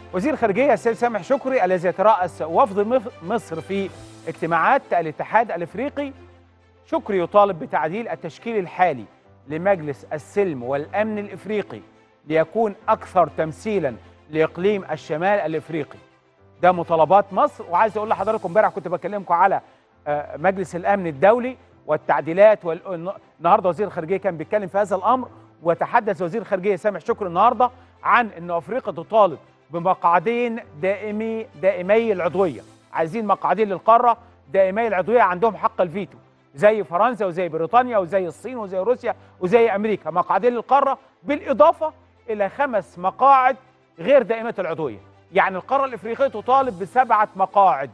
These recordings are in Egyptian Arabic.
وزير الخارجيه السيد سامح شكري الذي يترأس وفد مف- مصر في اجتماعات الاتحاد الافريقي شكري يطالب بتعديل التشكيل الحالي لمجلس السلم والامن الافريقي ليكون اكثر تمثيلا لاقليم الشمال الافريقي ده مطالبات مصر وعايز اقول لحضراتكم امبارح كنت بكلمكم على آه، مجلس الامن الدولي والتعديلات وال- النهارده وزير الخارجيه كان بيتكلم في هذا الامر وتحدث وزير الخارجيه سامح شكري النهارده عن ان افريقيا تطالب بمقعدين دائمي دائمي العضويه عايزين مقعدين للقاره دائمي العضويه عندهم حق الفيتو زي فرنسا وزي بريطانيا وزي الصين وزي روسيا وزي امريكا مقعدين للقاره بالاضافه الى خمس مقاعد غير دائمه العضويه يعني القاره الافريقيه تطالب بسبعه مقاعد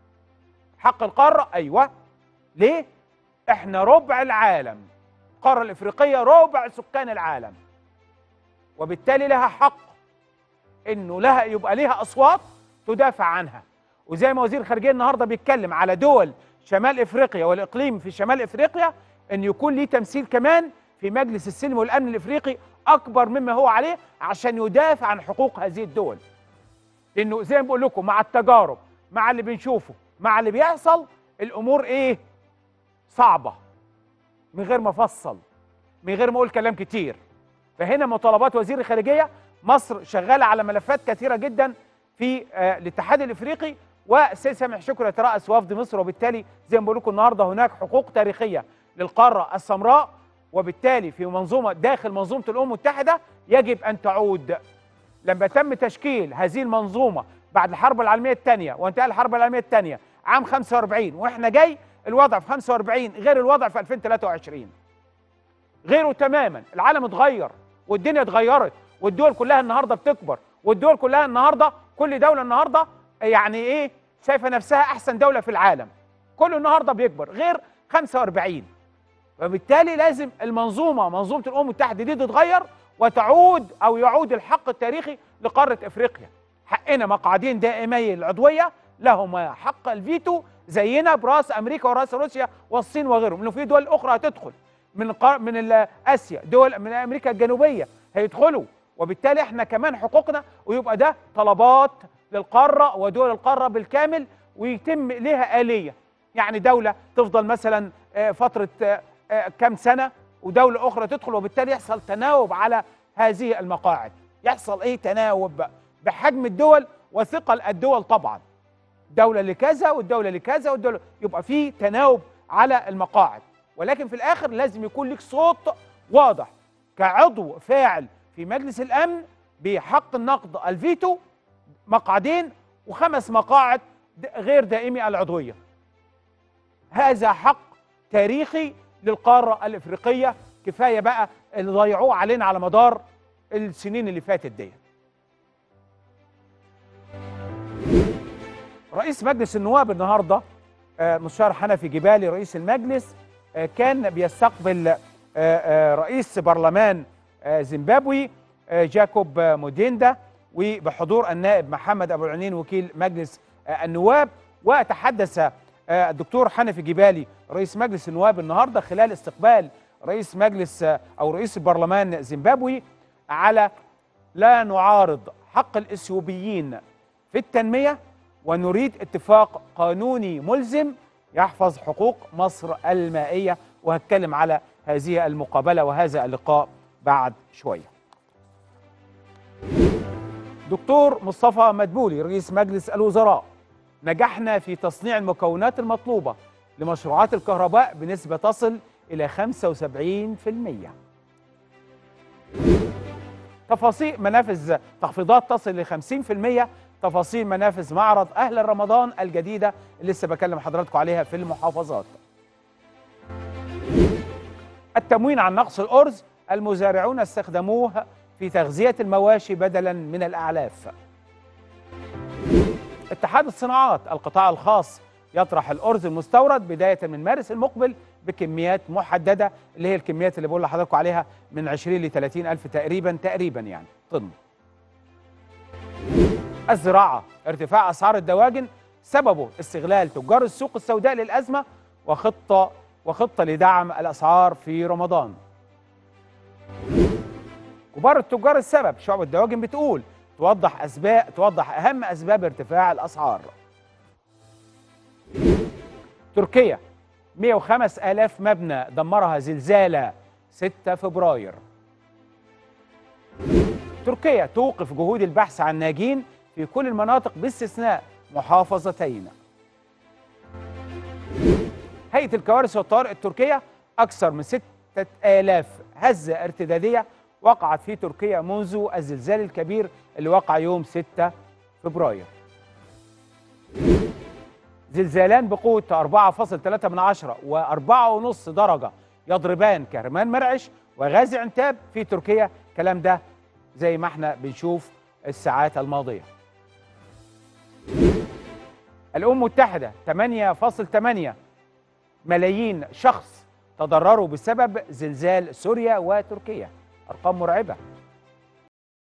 حق القاره ايوه ليه احنا ربع العالم القاره الافريقيه ربع سكان العالم وبالتالي لها حق انه لها يبقى ليها اصوات تدافع عنها وزي ما وزير الخارجيه النهارده بيتكلم على دول شمال افريقيا والاقليم في شمال افريقيا ان يكون ليه تمثيل كمان في مجلس السلم والامن الافريقي اكبر مما هو عليه عشان يدافع عن حقوق هذه الدول لانه زي ما بقول لكم مع التجارب مع اللي بنشوفه مع اللي بيحصل الامور ايه صعبه من غير ما افصل من غير ما اقول كلام كتير فهنا مطالبات وزير الخارجيه مصر شغاله على ملفات كثيره جدا في آه، الاتحاد الافريقي والسيد سامح شكري يترأس وفد مصر وبالتالي زي ما بقول لكم النهارده هناك حقوق تاريخيه للقاره السمراء وبالتالي في منظومه داخل منظومه الامم المتحده يجب ان تعود لما تم تشكيل هذه المنظومه بعد الحرب العالميه الثانيه وانتهاء الحرب العالميه الثانيه عام 45 واحنا جاي الوضع في 45 غير الوضع في 2023 غيره تماما العالم اتغير والدنيا اتغيرت والدول كلها النهارده بتكبر والدول كلها النهارده كل دوله النهارده يعني ايه شايفه نفسها احسن دوله في العالم كله النهارده بيكبر غير 45 وبالتالي لازم المنظومه منظومه الامم المتحده دي تتغير وتعود او يعود الحق التاريخي لقاره افريقيا حقنا مقعدين دائمي العضويه لهما حق الفيتو زينا براس امريكا وراس روسيا والصين وغيرهم لانه في دول اخرى هتدخل من قار من ال- اسيا دول من امريكا الجنوبيه هيدخلوا وبالتالي احنا كمان حقوقنا ويبقى ده طلبات للقاره ودول القاره بالكامل ويتم ليها اليه يعني دوله تفضل مثلا آه، فتره آه، آه، كام سنه ودوله اخرى تدخل وبالتالي يحصل تناوب على هذه المقاعد يحصل ايه تناوب بقى بحجم الدول وثقل الدول طبعا دوله لكذا والدوله لكذا والدوله يبقى في تناوب على المقاعد ولكن في الاخر لازم يكون لك صوت واضح كعضو فاعل في مجلس الامن بحق النقد الفيتو مقعدين وخمس مقاعد د- غير دائمي العضويه هذا حق تاريخي للقاره الافريقيه كفايه بقى اللي ضيعوه علينا على مدار السنين اللي فاتت ديت رئيس مجلس النواب النهارده آه، مستشار حنفي جبالي رئيس المجلس آه، كان بيستقبل آه، آه، رئيس برلمان آه، زيمبابوي آه، جاكوب آه، موديندا وبحضور النائب محمد ابو العنين وكيل مجلس آه، النواب وتحدث آه، الدكتور حنفي جبالي رئيس مجلس النواب النهارده خلال استقبال رئيس مجلس آه، او رئيس البرلمان زيمبابوي على لا نعارض حق الاثيوبيين في التنميه ونريد اتفاق قانوني ملزم يحفظ حقوق مصر المائيه وهتكلم على هذه المقابله وهذا اللقاء بعد شويه. دكتور مصطفى مدبولي رئيس مجلس الوزراء نجحنا في تصنيع المكونات المطلوبه لمشروعات الكهرباء بنسبه تصل الى 75%. تفاصيل منافذ تخفيضات تصل ل 50% تفاصيل منافذ معرض اهل رمضان الجديده اللي لسه بكلم حضراتكم عليها في المحافظات. التموين عن نقص الارز المزارعون استخدموه في تغذيه المواشي بدلا من الاعلاف. اتحاد الصناعات القطاع الخاص يطرح الارز المستورد بدايه من مارس المقبل بكميات محدده اللي هي الكميات اللي بقول لحضراتكم عليها من 20 ل 30 الف تقريبا تقريبا يعني طن. الزراعه ارتفاع اسعار الدواجن سببه استغلال تجار السوق السوداء للازمه وخطه وخطه لدعم الاسعار في رمضان. كبار التجار السبب شعب الدواجن بتقول توضح اسباب توضح اهم اسباب ارتفاع الاسعار تركيا 105 آلاف مبنى دمرها زلزال 6 فبراير تركيا توقف جهود البحث عن ناجين في كل المناطق باستثناء محافظتين هيئة الكوارث والطوارئ التركية أكثر من 6000 هزة ارتدادية وقعت في تركيا منذ الزلزال الكبير اللي وقع يوم 6 فبراير زلزالان بقوة 4.3 من عشرة و4.5 درجة يضربان كرمان مرعش وغازي عنتاب في تركيا الكلام ده زي ما احنا بنشوف الساعات الماضية الأمم المتحدة 8.8 ملايين شخص تضرروا بسبب زلزال سوريا وتركيا أرقام مرعبة